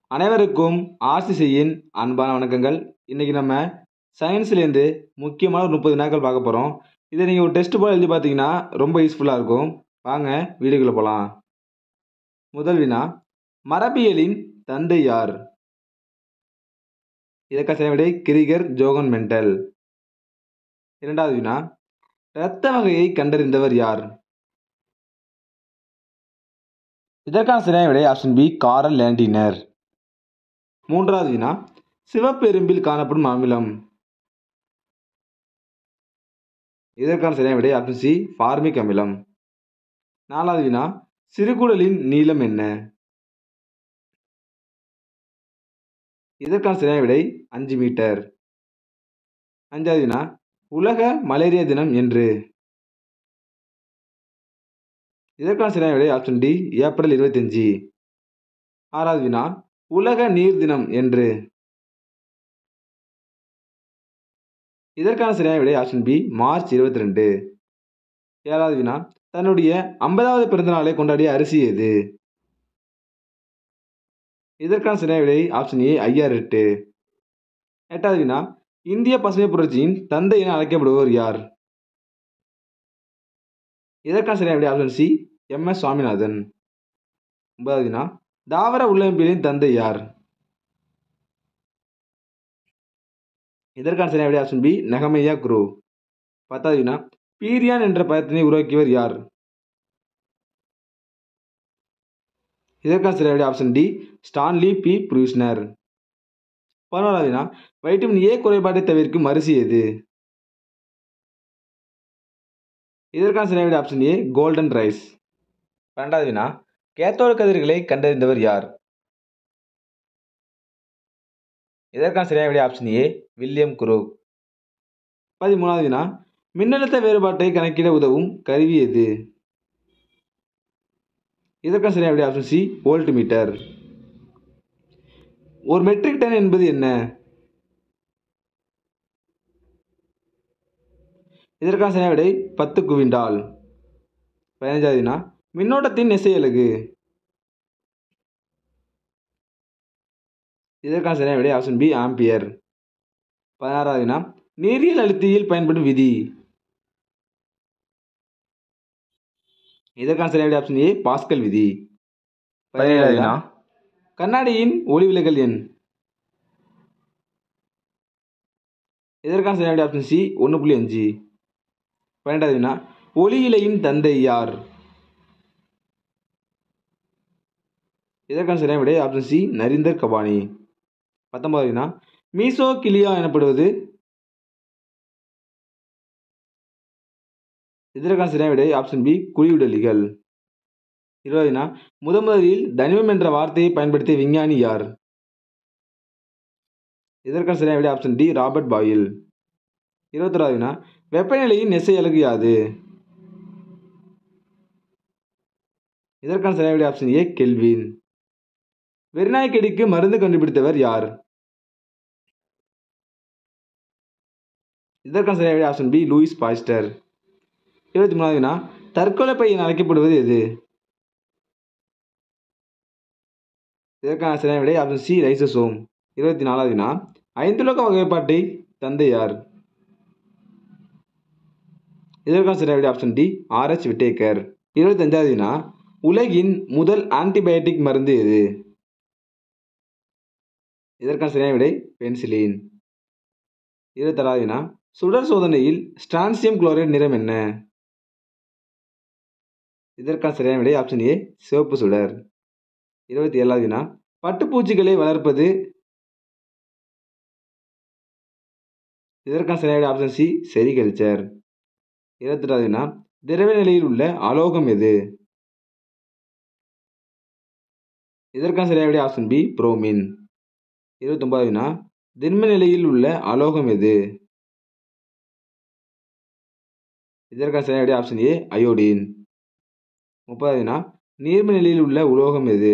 அனைவருக்கும் ஆர்சிசியின் அன்பான வணக்கங்கள் இன்றைக்கி நம்ம சயின்ஸ்லேருந்து முக்கியமான ஒரு முப்பது வினாக்கள் பார்க்க போகிறோம் இதை நீங்கள் ஒரு டெஸ்ட் போல் எழுதி பார்த்தீங்கன்னா ரொம்ப யூஸ்ஃபுல்லாக இருக்கும் வாங்க வீடியோக்குள்ளே போகலாம் முதல் வினா மரபியலின் தந்தை யார் இதற்கான விடை கிரிகர் ஜோகன் மெண்டல் இரண்டாவது வினா இரத்த வகையை கண்டறிந்தவர் யார் இதற்கான சரியான விடை ஆப்ஷன் பி காரல் லேண்டினர் மூன்றாவது வினா சிவப்பெரும்பில் காணப்படும் அமிலம் இதற்கான சரியான விடை ஆப்ஷன் சி ஃபார்மிக் அமிலம் நாலாவது வினா சிறுகுடலின் நீளம் என்ன இதற்கான சரியான விடை அஞ்சு மீட்டர் அஞ்சாவது வினா உலக மலேரியா தினம் என்று இதற்கான சரியான விடை ஆப்ஷன் டி ஏப்ரல் இருபத்தஞ்சு ஆறாவது வினா உலக நீர் தினம் என்று இதற்கான சரியான விடை ஆப்ஷன் பி மார்ச் இருபத்தி ரெண்டு ஏழாவது வினா தன்னுடைய ஐம்பதாவது பிறந்தநாளை கொண்டாடிய அரிசி எது இதற்கான சரியான விடை ஆப்ஷன் ஏ ஐஆர் எட்டு எட்டாவது வினா இந்திய பசுமை புரட்சியின் தந்தை என அழைக்கப்படுபவர் யார் இதற்கான சரியான விடை option C M S Swaminathan ஒன்பதாவது வினா தாவர உள்ளமைப்பியலின் தந்தை யார் இதற்கான சரியான விடை ஆப்ஷன் பி நெகமையா குரு பத்தாவது வினா பீரியான் என்ற பதத்தினை உருவாக்கியவர் யார் இதற்கான சரியான விடை option D Stanley B Prusiner பதினோராவது வினா வைட்டமின் ஏ குறைபாட்டை தவிர்க்கும் அரிசி எது இதற்கான சரியான விடை ஆப்ஷன் ஏ கோல்டன் ரைஸ் பன்னெண்டாவது வினா கேத்தோடு கதிர்களை கண்டறிந்தவர் யார் இதற்கான சரியான விடை ஆப்ஷன் ஏ வில்லியம் குரூக் பதிமூணாவது வினா மின்னழுத்த வேறுபாட்டை கணக்கிட உதவும் கருவி எது இதற்கான சரியான விடை ஆப்ஷன் சி வோல்ட் மீட்டர் ஒரு மெட்ரிக் டன் என்பது என்ன இதற்கான சரியான விடை பத்து குவிண்டால் பதினஞ்சாவது வினா மின்னோட்டத்தின் எசை அலகு இதற்கான சரியான விடை ஆப்ஷன் பி ஆம்பியர் பதினாறாவது வினா நீரியல் அழுத்தியில் பயன்படும் விதி இதற்கான சரியான விடை ஆப்ஷன் ஏ பாஸ்கல் விதி பதினேழாவது வினா கண்ணாடியின் ஒளிவிலகல் எண் இதற்கான சரியான விடை ஆப்ஷன் சி ஒன்று புள்ளி அஞ்சு பன்னெண்டாவது வினா ஒளி இலையின் தந்தை யார் இதற்கான சரியான விடை ஆப்ஷன் சி நரிந்தர் கபானி பத்தொன்பது வினா மீசோ கிளியா எனப்படுவது இதற்கான சரியான விடை ஆப்ஷன் பி குழியுடலிகள் இருபது வினா முத முதலில் தனிமம் என்ற வார்த்தையை பயன்படுத்திய விஞ்ஞானி யார் இதற்கான சரியான விடை ஆப்ஷன் டி ராபர்ட் பாயில் இருபத்தொராது வினா வெப்பநிலையின் நெசை அலகு யாது இதற்கான சரியான விடை ஆப்ஷன் ஏ கெல்வின் வெறிநாய்க்கடிக்கு மருந்து கண்டுபிடித்தவர் யார் இதற்கான சரியான விடை ஆப்ஷன் பி லூயிஸ் பாய்ஸ்டர் இருபத்தி மூணாவது வினா தற்கொலை பையன் அழைக்கப்படுவது எது இதற்கான சரியான விடை ஆப்ஷன் சி ரைசோசோம் இருபத்தி நாலாவது வினா ஐந்துலக வகைப்பாட்டை தந்தை யார் இதற்கான சரியான விடை ஆப்ஷன் டி ஆர்எச் விட்டேக்கர் இருபத்தஞ்சாவது வினா உலகின் முதல் ஆன்டிபயோட்டிக் மருந்து எது இதற்கான சரியான விடை பென்சிலின் இருபத்தாறாவது வினா சுடர் சோதனையில் ஸ்ட்ரான்சியம் குளோரைடு நிறம் என்ன இதற்கான சரியான விடை ஆப்ஷன் ஏ சிவப்பு சுடர் இருபத்தி ஏழாவது வினா பட்டுப்பூச்சிகளை வளர்ப்பது இதற்கான சரியான விடை ஆப்ஷன் சி செரிகல்ச்சர் இருபத்தெட்டாவது வினா திரவ நிலையில் உள்ள அலோகம் எது இதற்கான சரியான விடை ஆப்ஷன் பி புரோமின் இருபத்தொன்பதாவது வினா திண்ம நிலையில் உள்ள அலோகம் எது இதற்கான சரியான விடை ஆப்ஷன் ஏ அயோடின் முப்பதாவது வினா நீர்ம நிலையில் உள்ள உலோகம் எது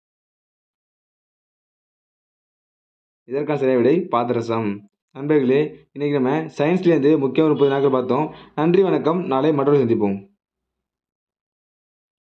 இதற்கான சரியான விடை பாதரசம் நண்பர்களே இன்றைக்கி நம்ம சயின்ஸ்லேருந்து முக்கிய முப்பது நாட்கள் பார்த்தோம் நன்றி வணக்கம் நாளை மற்றொரு சந்திப்போம்